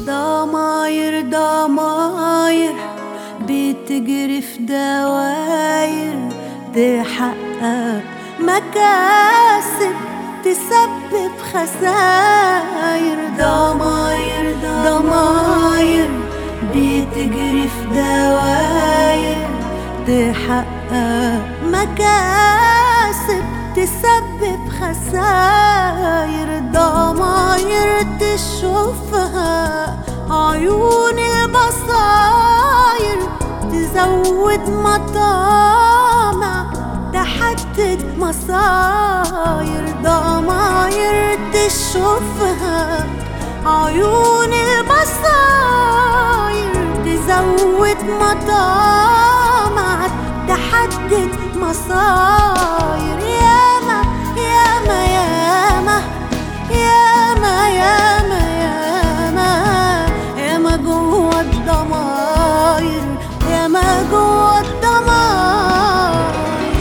ضماير ضماير بتجري في دواير تحقق مكاسب تسبب خساير ضماير ضماير بتجري في دواير تحقق مكاسب تسبب خساير ضماير تشوفها عيون البصاير تزود مطامع تحدد مصاير ضماير تشوفها عيون البصاير تزود مطامع تحدد مصاير ياما ياما ياما ياما ياما ياما ياما جوا الضماير ياما جوا الضماير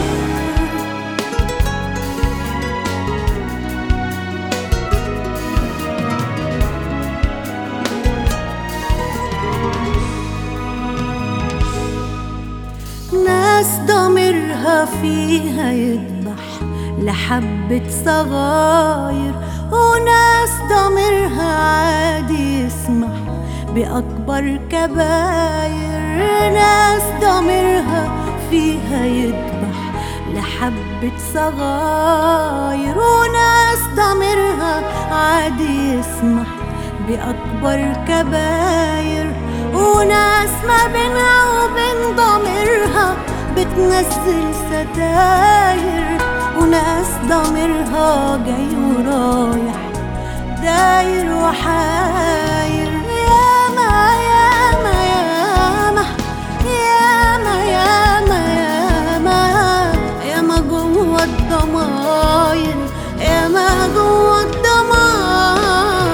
ناس ضميرها فيها يذبح لحبة صغاير وناس ضميرها عادي يسمح بأكبر كباير ناس ضميرها فيها يذبح لحبة صغاير وناس ضميرها عادي يسمح بأكبر كباير وناس ما بينها وبين ضميرها بتنزل ستاير وناس ضميرها جاي ورايح داير وحاير ياما ياما ياما ياما ياما ياما ياما جوا الضماير ياما جوا الضماير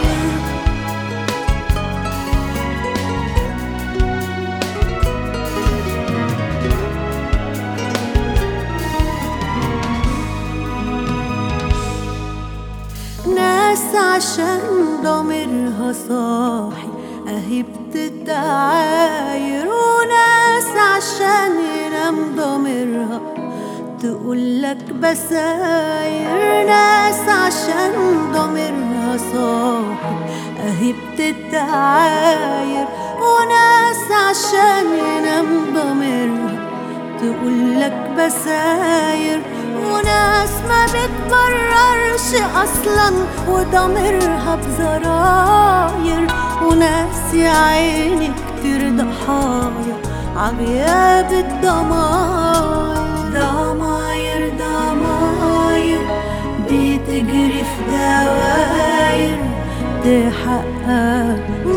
ناس عشان ضميرها صاحي اهي بتتعاير وناس عشان ينام ضميرها تقولك بساير ناس عشان ضميرها صاحي اهي بتتعاير وناس عشان ينام ضميرها تقولك بساير وناس ما بتبررش اصلا وضميرها بزراير وناس يا عيني كتير ضحايا عغياب الضماير ضماير ضماير بتجري في دواير تحقق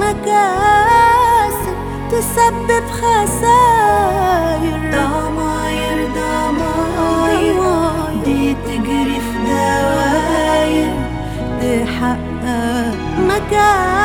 مكاسب تسبب خساير ضماير ضماير بتجري في دواير تحقق مكاسب